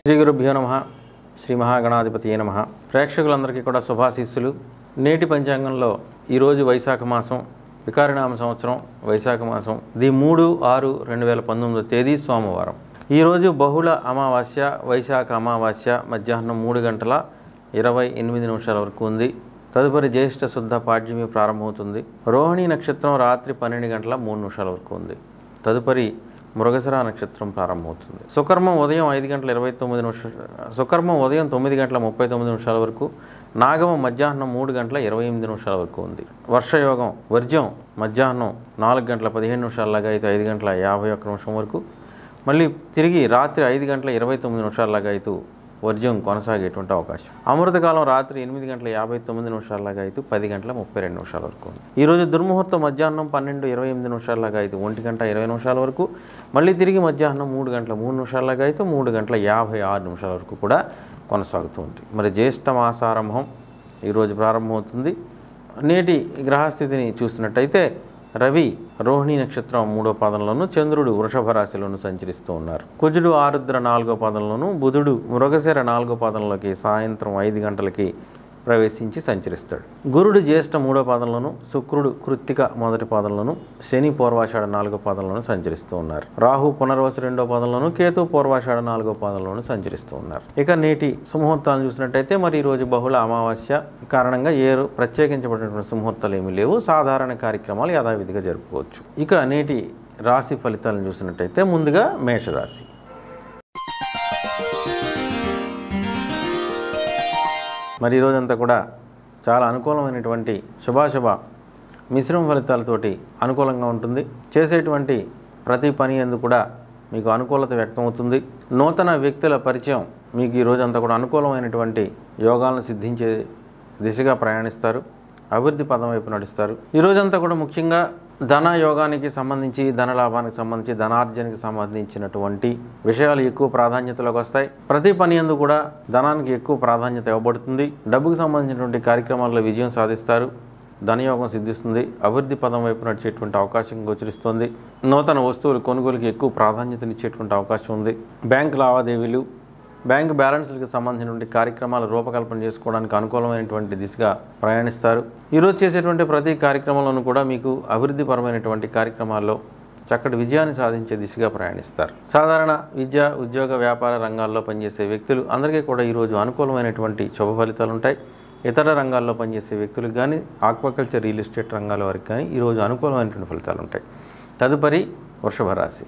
శ్రీ గురుభ్యో నమ శ్రీ మహాగణాధిపతి నమ ప్రేక్షకులందరికీ కూడా శుభాశీస్సులు నేటి పంచాంగంలో ఈరోజు వైశాఖ మాసం వికారినామ సంవత్సరం వైశాఖ మాసం ది మూడు ఆరు రెండు వేల పంతొమ్మిదో తేదీ సోమవారం ఈరోజు బహుళ అమావాస్య వైశాఖ అమావాస్య మధ్యాహ్నం మూడు గంటల ఇరవై ఎనిమిది నిమిషాల వరకు ఉంది తదుపరి జ్యేష్ఠ శుద్ధ పాడ్యమి ప్రారంభమవుతుంది రోహిణి నక్షత్రం రాత్రి పన్నెండు గంటల మూడు నిమిషాల వరకు ఉంది తదుపరి మృగశిర నక్షత్రం ప్రారంభమవుతుంది సుకర్మం ఉదయం ఐదు గంటల ఇరవై తొమ్మిది నిమిషాలు సుకర్మం ఉదయం తొమ్మిది గంటల ముప్పై తొమ్మిది నిమిషాల వరకు నాగమం మధ్యాహ్నం మూడు గంటల ఇరవై ఎనిమిది నిమిషాల వరకు ఉంది వర్షయోగం వర్జ్యం మధ్యాహ్నం నాలుగు గంటల పదిహేను నిమిషాలలాగా అయితే ఐదు గంటల యాభై ఒక్క నిమిషం వరకు మళ్ళీ తిరిగి రాత్రి ఐదు గంటల ఇరవై తొమ్మిది నిమిషాలలాగా అయితే వర్జ్యం కొనసాగేటువంటి అవకాశం అమృతకాలం రాత్రి ఎనిమిది గంటల యాభై తొమ్మిది నిమిషాలలాగా అయితే పది గంటల ముప్పై రెండు నిమిషాల వరకు ఉంది ఈరోజు దుర్ముహూర్తం మధ్యాహ్నం పన్నెండు ఇరవై ఎనిమిది నిమిషాలలాగా అయితే ఒంటి గంట ఇరవై నిమిషాల వరకు మళ్ళీ తిరిగి మధ్యాహ్నం మూడు గంటల మూడు నిమిషాలలాగా అయితే మూడు గంటల యాభై ఆరు నిమిషాల వరకు కూడా కొనసాగుతూ ఉంది మరి జ్యేష్ఠ మాసారంభం ఈరోజు ప్రారంభమవుతుంది నేటి గ్రహస్థితిని చూసినట్టయితే రవి రోహిణి నక్షత్రం మూడో పాదంలోను చంద్రుడు వృషభ రాశిలోను సంచరిస్తూ ఉన్నారు కుజుడు ఆరుద్ర నాలుగో పాదంలోను బుధుడు మృగశిర నాలుగో పాదంలోకి సాయంత్రం ఐదు గంటలకి ప్రవేశించి సంచరిస్తాడు గురుడు జ్యేష్ఠ మూడో పాదంలోను శుక్రుడు కృత్తిక మొదటి పాదంలోను శని పూర్వాషాఢ నాలుగో పాదంలోను సంచరిస్తూ ఉన్నారు రాహు పునర్వసు రెండో పాదంలోను కేతు పూర్వాషాఢ నాలుగో పాదంలోను సంచరిస్తూ ఉన్నారు ఇక నేటి సుముహూర్తాలను చూసినట్టయితే మరి ఈరోజు బహుళ అమావాస్య కారణంగా ఏ రో- ప్రత్యేకించబడినటువంటి సుముహూర్తాలు ఏమీ లేవు సాధారణ కార్యక్రమాలు యథావిధిగా జరుపుకోవచ్చు ఇక నేటి రాశి ఫలితాలను చూసినట్టయితే ముందుగా మేషరాశి మరి ఈరోజంతా కూడా చాలా అనుకూలమైనటువంటి శుభాశుభ మిశ్రమ ఫలితాలతోటి అనుకూలంగా ఉంటుంది చేసేటువంటి ప్రతి పని ఎందు కూడా మీకు అనుకూలత వ్యక్తమవుతుంది నూతన వ్యక్తుల పరిచయం మీకు ఈ రోజంతా కూడా అనుకూలమైనటువంటి యోగాలను సిద్ధించే దిశగా ప్రయాణిస్తారు అభివృద్ధి పదం వైపు నడుస్తారు ఈ రోజంతా కూడా ముఖ్యంగా ధన యోగానికి సంబంధించి ధన లాభానికి సంబంధించి ధనార్జనకి సంబంధించినటువంటి విషయాలు ఎక్కువ ప్రాధాన్యతలోకి వస్తాయి ప్రతి పని ఎందు కూడా ధనానికి ఎక్కువ ప్రాధాన్యత ఇవ్వబడుతుంది డబ్బుకు సంబంధించినటువంటి కార్యక్రమాల్లో విజయం సాధిస్తారు ధనయోగం సిద్ధిస్తుంది అభివృద్ధి పదం వైపు నడిచేటువంటి అవకాశం గోచరిస్తుంది నూతన వస్తువులు కొనుగోలుకి ఎక్కువ ప్రాధాన్యతనిచ్చేటువంటి అవకాశం ఉంది బ్యాంక్ లావాదేవీలు బ్యాంక్ బ్యాలెన్స్లకు సంబంధించినటువంటి కార్యక్రమాలు రూపకల్పన చేసుకోవడానికి అనుకూలమైనటువంటి దిశగా ప్రయాణిస్తారు ఈరోజు చేసేటువంటి ప్రతి కార్యక్రమంలోనూ కూడా మీకు అభివృద్ధిపరమైనటువంటి కార్యక్రమాల్లో చక్కటి విజయాన్ని సాధించే దిశగా ప్రయాణిస్తారు సాధారణ విద్య ఉద్యోగ వ్యాపార రంగాల్లో పనిచేసే వ్యక్తులు అందరికీ కూడా ఈరోజు అనుకూలమైనటువంటి శుభ ఫలితాలు ఉంటాయి ఇతర రంగాల్లో పనిచేసే వ్యక్తులకు కానీ ఆక్వాకల్చర్ రియల్ ఎస్టేట్ రంగాల వారికి కానీ ఈరోజు అనుకూలమైనటువంటి ఫలితాలు ఉంటాయి తదుపరి వృషభ రాశి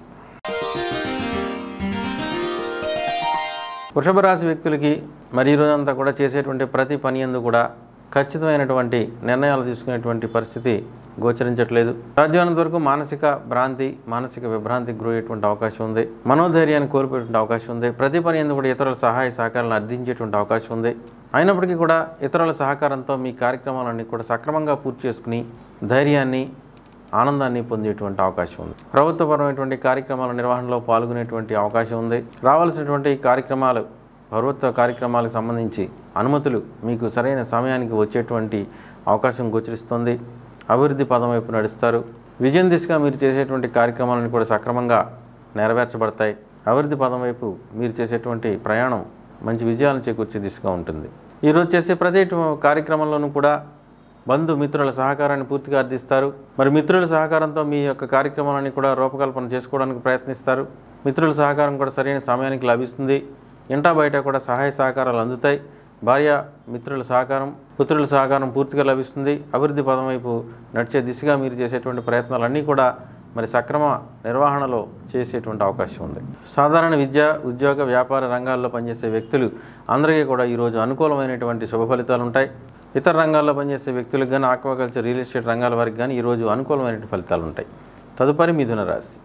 వృషభ రాశి వ్యక్తులకి మరి ఈ రోజంతా కూడా చేసేటువంటి ప్రతి పని ఎందు కూడా ఖచ్చితమైనటువంటి నిర్ణయాలు తీసుకునేటువంటి పరిస్థితి గోచరించట్లేదు సాధ్యమైనంత వరకు మానసిక భ్రాంతి మానసిక విభ్రాంతికి గురయ్యేటువంటి అవకాశం ఉంది మనోధైర్యాన్ని కోల్పోయేటువంటి అవకాశం ఉంది ప్రతి పని ఎందు కూడా ఇతరుల సహాయ సహకారాలను అర్థించేటువంటి అవకాశం ఉంది అయినప్పటికీ కూడా ఇతరుల సహకారంతో మీ కార్యక్రమాలన్నీ కూడా సక్రమంగా పూర్తి చేసుకుని ధైర్యాన్ని ఆనందాన్ని పొందేటువంటి అవకాశం ఉంది ప్రభుత్వపరమైనటువంటి కార్యక్రమాల నిర్వహణలో పాల్గొనేటువంటి అవకాశం ఉంది రావాల్సినటువంటి కార్యక్రమాలు ప్రభుత్వ కార్యక్రమాలకు సంబంధించి అనుమతులు మీకు సరైన సమయానికి వచ్చేటువంటి అవకాశం గోచరిస్తుంది అభివృద్ధి పదం వైపు నడుస్తారు విజయం దిశగా మీరు చేసేటువంటి కార్యక్రమాలను కూడా సక్రమంగా నెరవేర్చబడతాయి అభివృద్ధి పదం వైపు మీరు చేసేటువంటి ప్రయాణం మంచి విజయాలను చేకూర్చే దిశగా ఉంటుంది ఈరోజు చేసే ప్రతి కార్యక్రమంలోనూ కూడా బంధు మిత్రుల సహకారాన్ని పూర్తిగా అర్థిస్తారు మరి మిత్రుల సహకారంతో మీ యొక్క కార్యక్రమాలని కూడా రూపకల్పన చేసుకోవడానికి ప్రయత్నిస్తారు మిత్రుల సహకారం కూడా సరైన సమయానికి లభిస్తుంది ఇంటా బయట కూడా సహాయ సహకారాలు అందుతాయి భార్య మిత్రుల సహకారం పుత్రుల సహకారం పూర్తిగా లభిస్తుంది అభివృద్ధి పదం వైపు నడిచే దిశగా మీరు చేసేటువంటి ప్రయత్నాలన్నీ కూడా మరి సక్రమ నిర్వహణలో చేసేటువంటి అవకాశం ఉంది సాధారణ విద్య ఉద్యోగ వ్యాపార రంగాల్లో పనిచేసే వ్యక్తులు అందరికీ కూడా ఈరోజు అనుకూలమైనటువంటి శుభ ఫలితాలు ఉంటాయి ఇతర రంగాల్లో పనిచేసే వ్యక్తులకు కానీ ఆక్వాకల్చర్ రియల్ ఎస్టేట్ రంగాల వారికి కానీ ఈరోజు అనుకూలమైన ఫలితాలు ఉంటాయి తదుపరి మిథున రాశి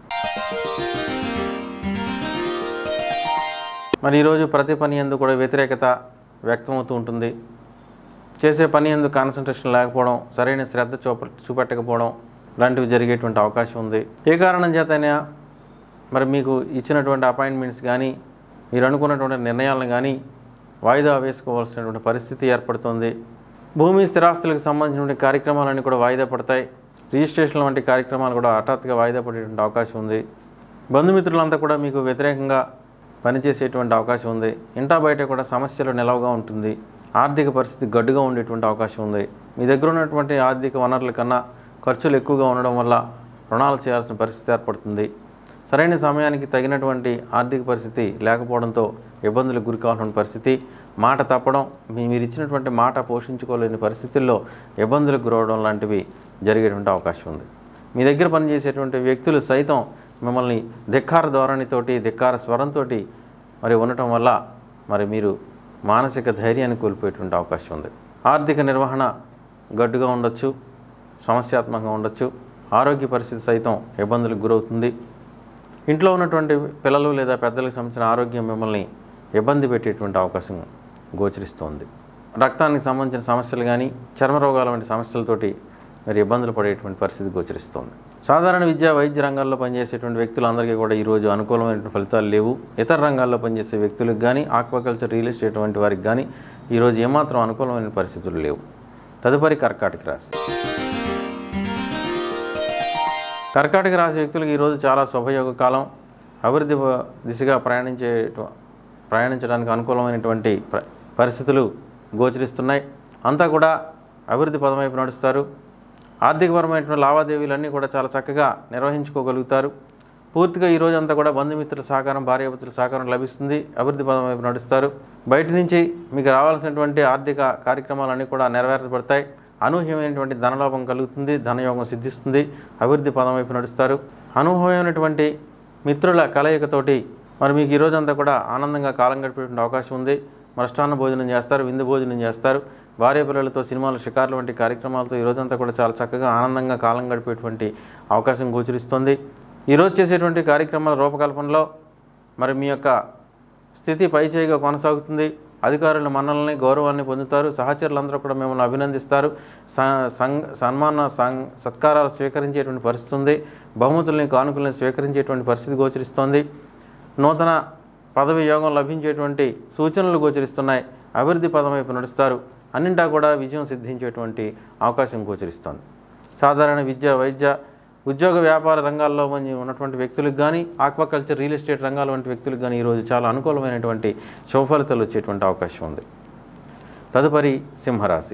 మరి ఈరోజు ప్రతి పని ఎందు కూడా వ్యతిరేకత వ్యక్తమవుతూ ఉంటుంది చేసే పని ఎందు కాన్సన్ట్రేషన్ లేకపోవడం సరైన శ్రద్ధ చూప చూపెట్టకపోవడం లాంటివి జరిగేటువంటి అవకాశం ఉంది ఏ కారణం చేతైనా మరి మీకు ఇచ్చినటువంటి అపాయింట్మెంట్స్ కానీ మీరు అనుకున్నటువంటి నిర్ణయాలను కానీ వాయిదా వేసుకోవాల్సినటువంటి పరిస్థితి ఏర్పడుతుంది భూమి స్థిరాస్తులకు సంబంధించినటువంటి కార్యక్రమాలన్నీ కూడా వాయిదా పడతాయి రిజిస్ట్రేషన్ వంటి కార్యక్రమాలు కూడా హఠాత్తుగా వాయిదా పడేటువంటి అవకాశం ఉంది బంధుమిత్రులంతా కూడా మీకు వ్యతిరేకంగా పనిచేసేటువంటి అవకాశం ఉంది ఇంటా బయట కూడా సమస్యలు నిలవగా ఉంటుంది ఆర్థిక పరిస్థితి గడ్డుగా ఉండేటువంటి అవకాశం ఉంది మీ దగ్గర ఉన్నటువంటి ఆర్థిక వనరుల కన్నా ఖర్చులు ఎక్కువగా ఉండడం వల్ల రుణాలు చేయాల్సిన పరిస్థితి ఏర్పడుతుంది సరైన సమయానికి తగినటువంటి ఆర్థిక పరిస్థితి లేకపోవడంతో ఇబ్బందులకు గురి కావాల్సిన పరిస్థితి మాట తప్పడం మీ మీరు ఇచ్చినటువంటి మాట పోషించుకోలేని పరిస్థితుల్లో ఇబ్బందులకు గురవడం లాంటివి జరిగేటువంటి అవకాశం ఉంది మీ దగ్గర పనిచేసేటువంటి వ్యక్తులు సైతం మిమ్మల్ని ధిక్కార ధోరణితోటి ధిక్కార స్వరంతో మరి ఉండటం వల్ల మరి మీరు మానసిక ధైర్యాన్ని కోల్పోయేటువంటి అవకాశం ఉంది ఆర్థిక నిర్వహణ గడ్డుగా ఉండొచ్చు సమస్యాత్మకంగా ఉండొచ్చు ఆరోగ్య పరిస్థితి సైతం ఇబ్బందులకు గురవుతుంది ఇంట్లో ఉన్నటువంటి పిల్లలు లేదా పెద్దలకు సంబంధించిన ఆరోగ్యం మిమ్మల్ని ఇబ్బంది పెట్టేటువంటి అవకాశం గోచరిస్తోంది రక్తానికి సంబంధించిన సమస్యలు కానీ చర్మ రోగాల వంటి సమస్యలతోటి మరి ఇబ్బందులు పడేటువంటి పరిస్థితి గోచరిస్తోంది సాధారణ విద్యా వైద్య రంగాల్లో పనిచేసేటువంటి వ్యక్తులందరికీ కూడా ఈరోజు అనుకూలమైన ఫలితాలు లేవు ఇతర రంగాల్లో పనిచేసే వ్యక్తులకు కానీ ఆక్వాకల్చర్ రియల్ ఎస్టేట్ వంటి వారికి కానీ ఈరోజు ఏమాత్రం అనుకూలమైన పరిస్థితులు లేవు తదుపరి కర్కాటక రాశి కర్కాటక రాశి వ్యక్తులకు ఈరోజు చాలా శుభయోగ కాలం అభివృద్ధి ప- దిశగా ప్రయాణించే ప్రయాణించడానికి అనుకూలమైనటువంటి ప్ర- పరిస్థితులు గోచరిస్తున్నాయి అంతా కూడా అభివృద్ధి పదం వైపు నడుస్తారు ఆర్థికపరమైనటువంటి లావాదేవీలన్నీ కూడా చాలా చక్కగా నిర్వహించుకోగలుగుతారు పూర్తిగా ఈ రోజు అంతా కూడా బంధుమిత్రుల సహకారం భార్యాభర్తల సహకారం లభిస్తుంది అభివృద్ధి పదం వైపు నడుస్తారు బయట నుంచి మీకు రావాల్సినటువంటి ఆర్థిక కార్యక్రమాలన్నీ కూడా నెరవేర్చబడతాయి అనూహ్యమైనటువంటి ధనలాభం కలుగుతుంది ధనయోగం సిద్ధిస్తుంది అభివృద్ధి పదం వైపు నడుస్తారు అనూహ్యమైనటువంటి మిత్రుల కలయికతోటి మరి మీకు ఈ రోజంతా కూడా ఆనందంగా కాలం గడిపేటువంటి అవకాశం ఉంది మృష్టాన్న భోజనం చేస్తారు విందు భోజనం చేస్తారు భార్య పిల్లలతో సినిమాలు షికార్లు వంటి కార్యక్రమాలతో ఈ రోజంతా కూడా చాలా చక్కగా ఆనందంగా కాలం గడిపేటువంటి అవకాశం గోచరిస్తుంది ఈరోజు చేసేటువంటి కార్యక్రమాల రూపకల్పనలో మరి మీ యొక్క స్థితి పైచేయిగా కొనసాగుతుంది అధికారుల మన్నలని గౌరవాన్ని పొందుతారు సహచరులందరూ కూడా మిమ్మల్ని అభినందిస్తారు స- సంగ్ సన్మాన సంగ్ సత్కారాలు స్వీకరించేటువంటి పరిస్థితి ఉంది బహుమతుల్ని కానుకల్ని స్వీకరించేటువంటి పరిస్థితి గోచరిస్తోంది నూతన పదవి యోగం లభించేటువంటి సూచనలు గోచరిస్తున్నాయి అభివృద్ధి పదం వైపు నడుస్తారు అన్నింటా కూడా విజయం సిద్ధించేటువంటి అవకాశం గోచరిస్తోంది సాధారణ విద్య వైద్య ఉద్యోగ వ్యాపార రంగాల్లో మంచి ఉన్నటువంటి వ్యక్తులకు కానీ ఆక్వాకల్చర్ రియల్ ఎస్టేట్ రంగాల వంటి వ్యక్తులకు కానీ ఈరోజు చాలా అనుకూలమైనటువంటి శుభ ఫలితాలు వచ్చేటువంటి అవకాశం ఉంది తదుపరి సింహరాశి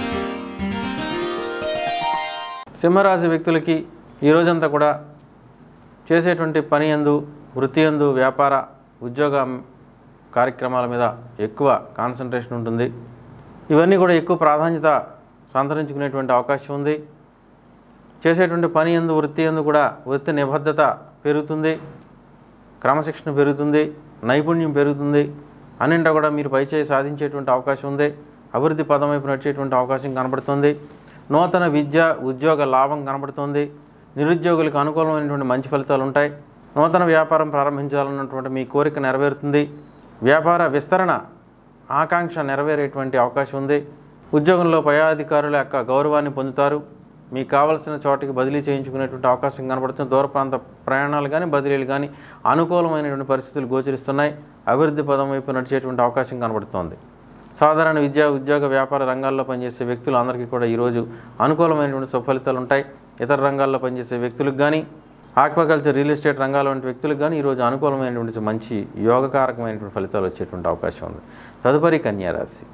సింహరాశి వ్యక్తులకి ఈ రోజంతా కూడా చేసేటువంటి పని ఎందు వృత్తి ఎందు వ్యాపార ఉద్యోగ కార్యక్రమాల మీద ఎక్కువ కాన్సన్ట్రేషన్ ఉంటుంది ఇవన్నీ కూడా ఎక్కువ ప్రాధాన్యత సంతరించుకునేటువంటి అవకాశం ఉంది చేసేటువంటి పని ఎందు వృత్తి ఎందు కూడా వృత్తి నిబద్ధత పెరుగుతుంది క్రమశిక్షణ పెరుగుతుంది నైపుణ్యం పెరుగుతుంది అన్నింటా కూడా మీరు పైచేయి సాధించేటువంటి అవకాశం ఉంది అభివృద్ధి పదం వైపు నడిచేటువంటి అవకాశం కనబడుతుంది నూతన విద్య ఉద్యోగ లాభం కనబడుతుంది నిరుద్యోగులకు అనుకూలమైనటువంటి మంచి ఫలితాలు ఉంటాయి నూతన వ్యాపారం ప్రారంభించాలన్నటువంటి మీ కోరిక నెరవేరుతుంది వ్యాపార విస్తరణ ఆకాంక్ష నెరవేరేటువంటి అవకాశం ఉంది ఉద్యోగంలో పై అధికారుల యొక్క గౌరవాన్ని పొందుతారు మీకు కావలసిన చోటికి బదిలీ చేయించుకునేటువంటి అవకాశం కనబడుతుంది దూర ప్రాంత ప్రయాణాలు కానీ బదిలీలు కానీ అనుకూలమైనటువంటి పరిస్థితులు గోచరిస్తున్నాయి అభివృద్ధి పదం వైపు నడిచేటువంటి అవకాశం కనబడుతోంది సాధారణ విద్యా ఉద్యోగ వ్యాపార రంగాల్లో పనిచేసే వ్యక్తులు అందరికీ కూడా ఈరోజు అనుకూలమైనటువంటి సుఫలితాలు ఉంటాయి ఇతర రంగాల్లో పనిచేసే వ్యక్తులకు కానీ ఆక్వాకల్చర్ రియల్ ఎస్టేట్ రంగాల వంటి వ్యక్తులకు కానీ ఈరోజు అనుకూలమైనటువంటి మంచి యోగకారకమైనటువంటి ఫలితాలు వచ్చేటువంటి అవకాశం ఉంది తదుపరి కన్యారాశి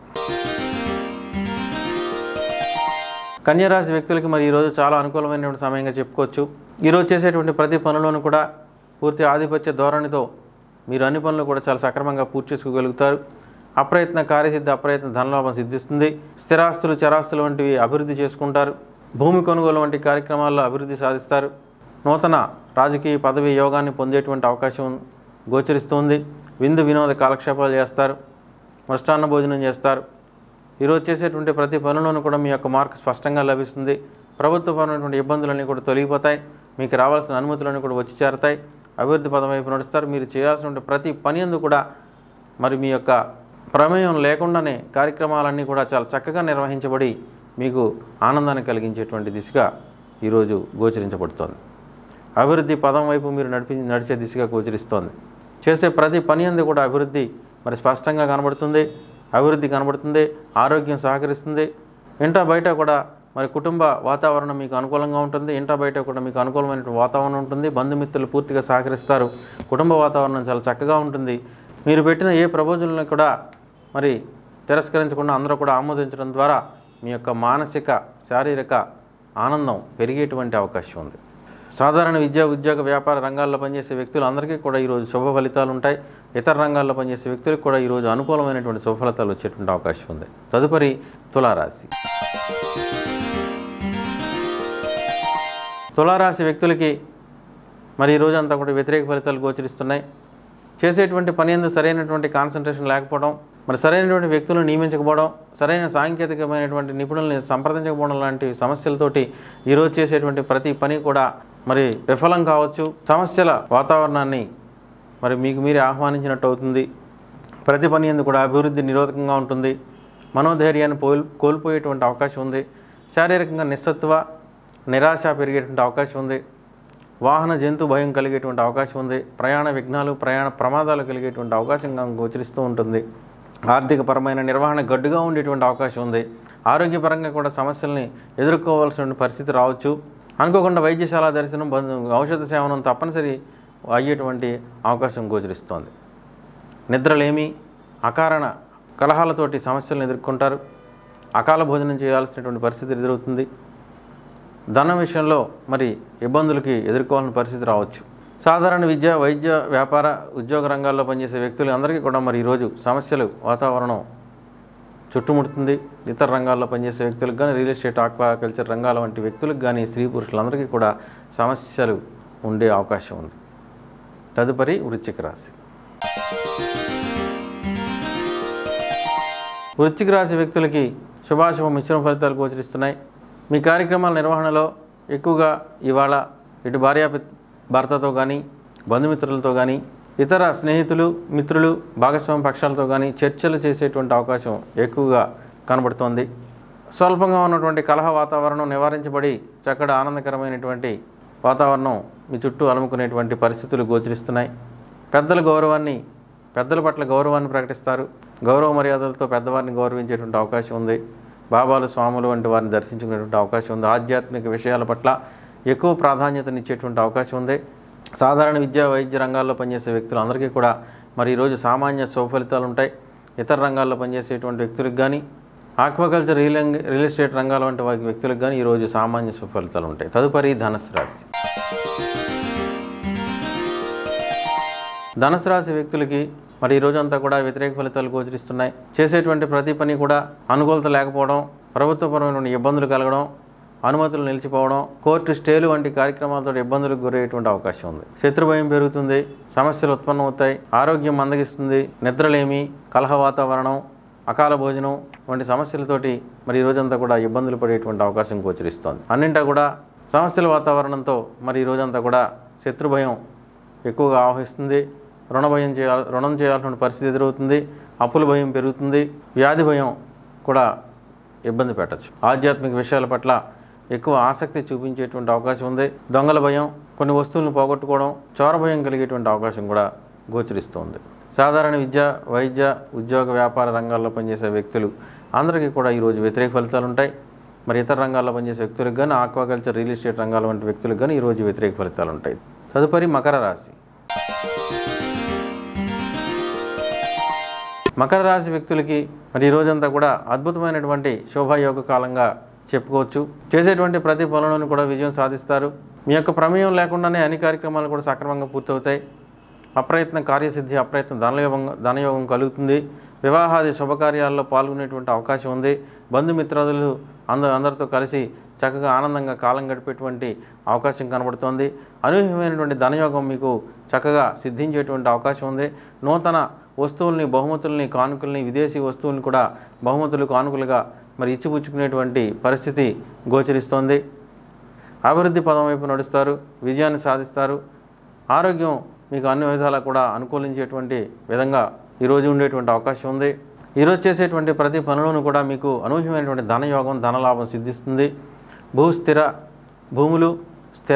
కన్యారాశి వ్యక్తులకి మరి ఈరోజు చాలా అనుకూలమైనటువంటి సమయంగా చెప్పుకోవచ్చు ఈరోజు చేసేటువంటి ప్రతి పనులను కూడా పూర్తి ఆధిపత్య ధోరణితో మీరు అన్ని పనులు కూడా చాలా సక్రమంగా పూర్తి చేసుకోగలుగుతారు అప్రయత్న కార్యసిద్ధి అప్రయత్న ధనలాభం సిద్ధిస్తుంది స్థిరాస్తులు చరాస్తులు వంటివి అభివృద్ధి చేసుకుంటారు భూమి కొనుగోలు వంటి కార్యక్రమాల్లో అభివృద్ధి సాధిస్తారు నూతన రాజకీయ పదవి యోగాన్ని పొందేటువంటి అవకాశం గోచరిస్తుంది విందు వినోద కాలక్షేపాలు చేస్తారు మృష్టాన్న భోజనం చేస్తారు ఈరోజు చేసేటువంటి ప్రతి పనులను కూడా మీ యొక్క మార్క్ స్పష్టంగా లభిస్తుంది ప్రభుత్వపరమైనటువంటి ఇబ్బందులన్నీ కూడా తొలగిపోతాయి మీకు రావాల్సిన అనుమతులన్నీ కూడా వచ్చి చేరతాయి అభివృద్ధి పదం వైపు నడుస్తారు మీరు చేయాల్సిన ప్రతి పని ఎందు కూడా మరి మీ యొక్క ప్రమేయం లేకుండానే కార్యక్రమాలన్నీ కూడా చాలా చక్కగా నిర్వహించబడి మీకు ఆనందాన్ని కలిగించేటువంటి దిశగా ఈరోజు గోచరించబడుతోంది అభివృద్ధి పదం వైపు మీరు నడిపి నడిచే దిశగా గోచరిస్తోంది చేసే ప్రతి పని అందు కూడా అభివృద్ధి మరి స్పష్టంగా కనబడుతుంది అభివృద్ధి కనబడుతుంది ఆరోగ్యం సహకరిస్తుంది ఇంట బయట కూడా మరి కుటుంబ వాతావరణం మీకు అనుకూలంగా ఉంటుంది ఇంట బయట కూడా మీకు అనుకూలమైన వాతావరణం ఉంటుంది బంధుమిత్రులు పూర్తిగా సహకరిస్తారు కుటుంబ వాతావరణం చాలా చక్కగా ఉంటుంది మీరు పెట్టిన ఏ ప్రపోజల్ని కూడా మరి తిరస్కరించకుండా అందరూ కూడా ఆమోదించడం ద్వారా మీ యొక్క మానసిక శారీరక ఆనందం పెరిగేటువంటి అవకాశం ఉంది సాధారణ విద్యా ఉద్యోగ వ్యాపార రంగాల్లో పనిచేసే వ్యక్తులందరికీ కూడా ఈరోజు శుభ ఫలితాలు ఉంటాయి ఇతర రంగాల్లో పనిచేసే వ్యక్తులకు కూడా ఈరోజు అనుకూలమైనటువంటి శుభ ఫలితాలు వచ్చేటువంటి అవకాశం ఉంది తదుపరి తులారాశి తులారాశి వ్యక్తులకి మరి ఈ రోజు అంతా కూడా వ్యతిరేక ఫలితాలు గోచరిస్తున్నాయి చేసేటువంటి పని ఎందుకు సరైనటువంటి కాన్సన్ట్రేషన్ లేకపోవడం మరి సరైనటువంటి వ్యక్తులను నియమించకపోవడం సరైన సాంకేతికమైనటువంటి నిపుణుల్ని సంప్రదించకపోవడం లాంటి సమస్యలతోటి ఈరోజు చేసేటువంటి ప్రతి పని కూడా మరి విఫలం కావచ్చు సమస్యల వాతావరణాన్ని మరి మీకు మీరే ఆహ్వానించినట్టు అవుతుంది ప్రతి పని ఎందుకు కూడా అభివృద్ధి నిరోధకంగా ఉంటుంది మనోధైర్యాన్ని కోల్ కోల్పోయేటువంటి అవకాశం ఉంది శారీరకంగా నిస్సత్వ నిరాశ పెరిగేటువంటి అవకాశం ఉంది వాహన జంతు భయం కలిగేటువంటి అవకాశం ఉంది ప్రయాణ విఘ్నాలు ప్రయాణ ప్రమాదాలు కలిగేటువంటి అవకాశంగా గోచరిస్తూ ఉంటుంది ఆర్థిక పరమైన నిర్వహణ గడ్డుగా ఉండేటువంటి అవకాశం ఉంది ఆరోగ్యపరంగా కూడా సమస్యల్ని ఎదుర్కోవాల్సిన పరిస్థితి రావచ్చు అనుకోకుండా వైద్యశాల దర్శనం బంధు ఔషధ సేవనం తప్పనిసరి అయ్యేటువంటి అవకాశం గోచరిస్తోంది నిద్రలేమి అకారణ కలహాలతోటి సమస్యలను ఎదుర్కొంటారు అకాల భోజనం చేయాల్సినటువంటి పరిస్థితి ఎదురవుతుంది ధనం విషయంలో మరి ఇబ్బందులకి ఎదుర్కోవాల్సిన పరిస్థితి రావచ్చు సాధారణ విద్య వైద్య వ్యాపార ఉద్యోగ రంగాల్లో పనిచేసే వ్యక్తులు అందరికీ కూడా మరి ఈరోజు సమస్యలు వాతావరణం చుట్టుముడుతుంది ఇతర రంగాల్లో పనిచేసే వ్యక్తులకు కానీ రియల్ ఎస్టేట్ ఆక్వాకల్చర్ రంగాల వంటి వ్యక్తులకు కానీ స్త్రీ పురుషులందరికీ కూడా సమస్యలు ఉండే అవకాశం ఉంది తదుపరి వృశ్చిక రాశి వృశ్చిక రాశి వ్యక్తులకి శుభాశుభ మిశ్రమ ఫలితాలు గోచరిస్తున్నాయి మీ కార్యక్రమాల నిర్వహణలో ఎక్కువగా ఇవాళ ఇటు భార్యా భర్తతో కానీ బంధుమిత్రులతో కానీ ఇతర స్నేహితులు మిత్రులు భాగస్వామి పక్షాలతో కానీ చర్చలు చేసేటువంటి అవకాశం ఎక్కువగా కనబడుతోంది స్వల్పంగా ఉన్నటువంటి కలహ వాతావరణం నివారించబడి చక్కటి ఆనందకరమైనటువంటి వాతావరణం మీ చుట్టూ అలుముకునేటువంటి పరిస్థితులు గోచరిస్తున్నాయి పెద్దల గౌరవాన్ని పెద్దల పట్ల గౌరవాన్ని ప్రకటిస్తారు గౌరవ మర్యాదలతో పెద్దవారిని గౌరవించేటువంటి అవకాశం ఉంది బాబాలు స్వాములు వంటి వారిని దర్శించుకునేటువంటి అవకాశం ఉంది ఆధ్యాత్మిక విషయాల పట్ల ఎక్కువ ప్రాధాన్యతనిచ్చేటువంటి అవకాశం ఉంది సాధారణ విద్యా వైద్య రంగాల్లో పనిచేసే వ్యక్తులందరికీ కూడా మరి ఈరోజు సామాన్య సుఫలితాలు ఉంటాయి ఇతర రంగాల్లో పనిచేసేటువంటి వ్యక్తులకు కానీ ఆక్వాకల్చర్ రియల్ రియల్ ఎస్టేట్ రంగాల వంటి వారి వ్యక్తులకు కానీ ఈరోజు సామాన్య సుఫలితాలు ఉంటాయి తదుపరి ధనుసు రాశి ధనుసు రాశి వ్యక్తులకి మరి ఈ రోజంతా కూడా వ్యతిరేక ఫలితాలు గోచరిస్తున్నాయి చేసేటువంటి ప్రతి పని కూడా అనుకూలత లేకపోవడం ప్రభుత్వపరమైనటువంటి ఇబ్బందులు కలగడం అనుమతులు నిలిచిపోవడం కోర్టు స్టేలు వంటి కార్యక్రమాలతో ఇబ్బందులకు గురయ్యేటువంటి అవకాశం ఉంది శత్రుభయం పెరుగుతుంది సమస్యలు ఉత్పన్నమవుతాయి ఆరోగ్యం మందగిస్తుంది నిద్రలేమి కలహ వాతావరణం అకాల భోజనం వంటి సమస్యలతోటి మరి ఈ రోజంతా కూడా ఇబ్బందులు పడేటువంటి అవకాశం గోచరిస్తోంది అన్నింటా కూడా సమస్యల వాతావరణంతో మరి ఈ రోజంతా కూడా శత్రుభయం ఎక్కువగా ఆవహిస్తుంది రుణ భయం చేయాలి రుణం చేయాల్సిన పరిస్థితి ఎదురవుతుంది అప్పుల భయం పెరుగుతుంది వ్యాధి భయం కూడా ఇబ్బంది పెట్టచ్చు ఆధ్యాత్మిక విషయాల పట్ల ఎక్కువ ఆసక్తి చూపించేటువంటి అవకాశం ఉంది దొంగల భయం కొన్ని వస్తువులను పోగొట్టుకోవడం చోర భయం కలిగేటువంటి అవకాశం కూడా గోచరిస్తుంది సాధారణ విద్య వైద్య ఉద్యోగ వ్యాపార రంగాల్లో పనిచేసే వ్యక్తులు అందరికీ కూడా ఈరోజు వ్యతిరేక ఫలితాలు ఉంటాయి మరి ఇతర రంగాల్లో పనిచేసే వ్యక్తులకు కానీ ఆక్వాకల్చర్ రియల్ ఎస్టేట్ రంగాల వంటి వ్యక్తులకు కానీ ఈరోజు వ్యతిరేక ఫలితాలు ఉంటాయి తదుపరి మకర రాశి మకర రాశి వ్యక్తులకి మరి ఈ రోజంతా కూడా అద్భుతమైనటువంటి శోభాయోగ కాలంగా చెప్పుకోవచ్చు చేసేటువంటి ప్రతి పనులను కూడా విజయం సాధిస్తారు మీ యొక్క ప్రమేయం లేకుండానే అన్ని కార్యక్రమాలు కూడా సక్రమంగా పూర్తవుతాయి అప్రయత్న కార్యసిద్ధి అప్రయత్న ధనయోగం ధనయోగం కలుగుతుంది వివాహాది శుభకార్యాల్లో పాల్గొనేటువంటి అవకాశం ఉంది బంధుమిత్రాదులు అంద అందరితో కలిసి చక్కగా ఆనందంగా కాలం గడిపేటువంటి అవకాశం కనబడుతోంది అనూహ్యమైనటువంటి ధనయోగం మీకు చక్కగా సిద్ధించేటువంటి అవకాశం ఉంది నూతన వస్తువుల్ని బహుమతుల్ని కానుకల్ని విదేశీ వస్తువుల్ని కూడా బహుమతులు కానుకలుగా మరి ఇచ్చిపుచ్చుకునేటువంటి పరిస్థితి గోచరిస్తోంది అభివృద్ధి పదం వైపు నడుస్తారు విజయాన్ని సాధిస్తారు ఆరోగ్యం మీకు అన్ని విధాలా కూడా అనుకూలించేటువంటి విధంగా ఈరోజు ఉండేటువంటి అవకాశం ఉంది ఈరోజు చేసేటువంటి ప్రతి పనులను కూడా మీకు అనూహ్యమైనటువంటి ధనయోగం ధనలాభం సిద్ధిస్తుంది భూ స్థిర భూములు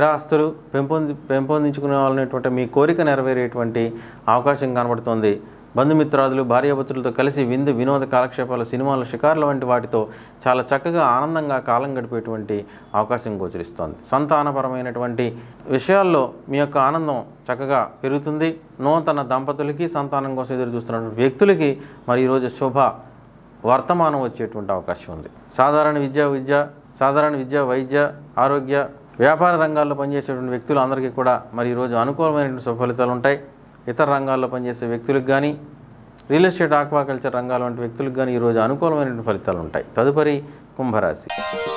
స్థిరాస్తులు పెంపొంది పెంపొందించుకునేటువంటి మీ కోరిక నెరవేరేటువంటి అవకాశం కనబడుతుంది బంధుమిత్రాదులు భార్యాభర్తలతో కలిసి విందు వినోద కాలక్షేపాలు సినిమాలు షికార్ల వంటి వాటితో చాలా చక్కగా ఆనందంగా కాలం గడిపేటువంటి అవకాశం గోచరిస్తోంది సంతానపరమైనటువంటి విషయాల్లో మీ యొక్క ఆనందం చక్కగా పెరుగుతుంది నూతన దంపతులకి సంతానం కోసం ఎదురు చూస్తున్నటువంటి వ్యక్తులకి మరి ఈరోజు శుభ వర్తమానం వచ్చేటువంటి అవకాశం ఉంది సాధారణ విద్య విద్య సాధారణ విద్య వైద్య ఆరోగ్య వ్యాపార రంగాల్లో పనిచేసేటువంటి వ్యక్తులు అందరికీ కూడా మరి ఈరోజు అనుకూలమైనటువంటి సుఫలితాలు ఉంటాయి ఇతర రంగాల్లో పనిచేసే వ్యక్తులకు కానీ రియల్ ఎస్టేట్ ఆక్వాకల్చర్ రంగాల వంటి వ్యక్తులకు కానీ ఈరోజు అనుకూలమైనటువంటి ఫలితాలు ఉంటాయి తదుపరి కుంభరాశి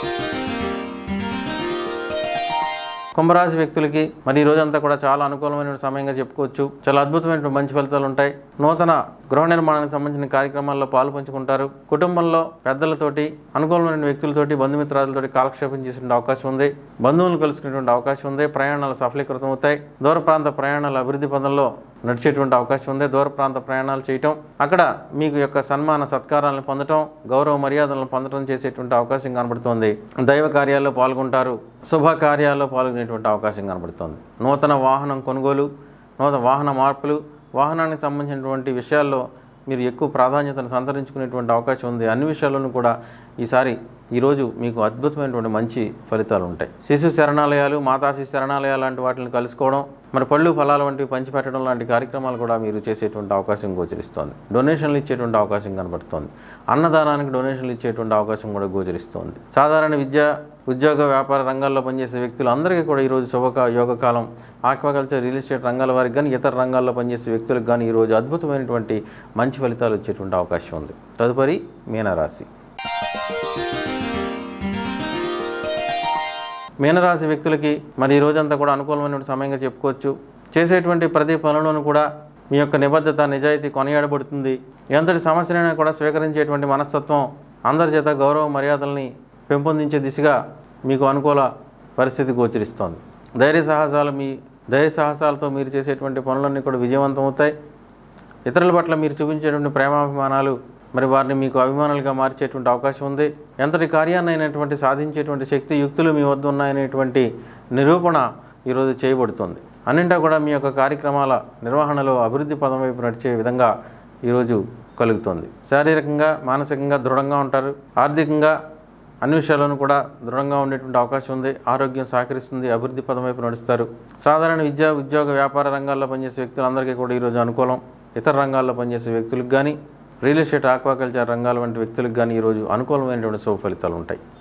కుంభరాశి వ్యక్తులకి మరి ఈ రోజంతా కూడా చాలా అనుకూలమైన సమయంగా చెప్పుకోవచ్చు చాలా అద్భుతమైన మంచి ఫలితాలు ఉంటాయి నూతన గృహ నిర్మాణానికి సంబంధించిన కార్యక్రమాల్లో పాలు పంచుకుంటారు కుటుంబంలో పెద్దలతోటి అనుకూలమైన వ్యక్తులతోటి బంధుమిత్రాలతోటి కాలక్షేపం చేసే అవకాశం ఉంది బంధువులు కలుసుకునేటువంటి అవకాశం ఉంది ప్రయాణాలు సఫలీకృతం అవుతాయి దూర ప్రాంత ప్రయాణాలు అభివృద్ధి పదంలో నడిచేటువంటి అవకాశం ఉంది దూర ప్రాంత ప్రయాణాలు చేయటం అక్కడ మీకు యొక్క సన్మాన సత్కారాలను పొందటం గౌరవ మర్యాదలను పొందటం చేసేటువంటి అవకాశం కనబడుతోంది దైవ కార్యాల్లో పాల్గొంటారు శుభ కార్యాల్లో పాల్గొనేటువంటి అవకాశం కనబడుతోంది నూతన వాహనం కొనుగోలు నూతన వాహన మార్పులు వాహనానికి సంబంధించినటువంటి విషయాల్లో మీరు ఎక్కువ ప్రాధాన్యతను సంతరించుకునేటువంటి అవకాశం ఉంది అన్ని విషయాల్లోనూ కూడా ఈసారి ఈరోజు మీకు అద్భుతమైనటువంటి మంచి ఫలితాలు ఉంటాయి శిశు శరణాలయాలు మాతా శిశు శరణాలయాలు లాంటి వాటిని కలుసుకోవడం మరి పళ్ళు ఫలాలు వంటివి పంచిపెట్టడం లాంటి కార్యక్రమాలు కూడా మీరు చేసేటువంటి అవకాశం గోచరిస్తోంది డొనేషన్లు ఇచ్చేటువంటి అవకాశం కనబడుతోంది అన్నదానానికి డొనేషన్లు ఇచ్చేటువంటి అవకాశం కూడా గోచరిస్తోంది సాధారణ విద్య ఉద్యోగ వ్యాపార రంగాల్లో పనిచేసే వ్యక్తులు అందరికీ కూడా ఈరోజు శుభక యోగకాలం ఆక్వాకల్చర్ రియల్ ఎస్టేట్ రంగాల వారికి కానీ ఇతర రంగాల్లో పనిచేసే వ్యక్తులకు కానీ ఈరోజు అద్భుతమైనటువంటి మంచి ఫలితాలు వచ్చేటువంటి అవకాశం ఉంది తదుపరి మీనరాశి మీనరాశి వ్యక్తులకి మరి ఈ రోజంతా కూడా అనుకూలమైన సమయంగా చెప్పుకోవచ్చు చేసేటువంటి ప్రతి పనులను కూడా మీ యొక్క నిబద్ధత నిజాయితీ కొనియాడబడుతుంది ఎంతటి సమస్యనైనా కూడా స్వీకరించేటువంటి మనస్తత్వం అందరి చేత గౌరవ మర్యాదల్ని పెంపొందించే దిశగా మీకు అనుకూల పరిస్థితి గోచరిస్తోంది ధైర్య సాహసాలు మీ ధైర్య సాహసాలతో మీరు చేసేటువంటి పనులన్నీ కూడా విజయవంతం అవుతాయి ఇతరుల పట్ల మీరు చూపించేటువంటి ప్రేమాభిమానాలు మరి వారిని మీకు అభిమానులుగా మార్చేటువంటి అవకాశం ఉంది ఎంతటి కార్యాన్ని అయినటువంటి సాధించేటువంటి శక్తి యుక్తులు మీ వద్ద ఉన్నాయనేటువంటి నిరూపణ ఈరోజు చేయబడుతుంది అన్నింటా కూడా మీ యొక్క కార్యక్రమాల నిర్వహణలో అభివృద్ధి పదం వైపు నడిచే విధంగా ఈరోజు కలుగుతుంది శారీరకంగా మానసికంగా దృఢంగా ఉంటారు ఆర్థికంగా అన్ని విషయాల్లోనూ కూడా దృఢంగా ఉండేటువంటి అవకాశం ఉంది ఆరోగ్యం సహకరిస్తుంది అభివృద్ధి పదం వైపు నడుస్తారు సాధారణ విద్య ఉద్యోగ వ్యాపార రంగాల్లో పనిచేసే వ్యక్తులందరికీ కూడా ఈరోజు అనుకూలం ఇతర రంగాల్లో పనిచేసే వ్యక్తులకు కానీ రియల్ ఎస్టేట్ ఆక్వాకల్చర్ రంగాల వంటి వ్యక్తులకు కానీ ఈరోజు అనుకూలమైనటువంటి శుభ ఫలితాలు ఉంటాయి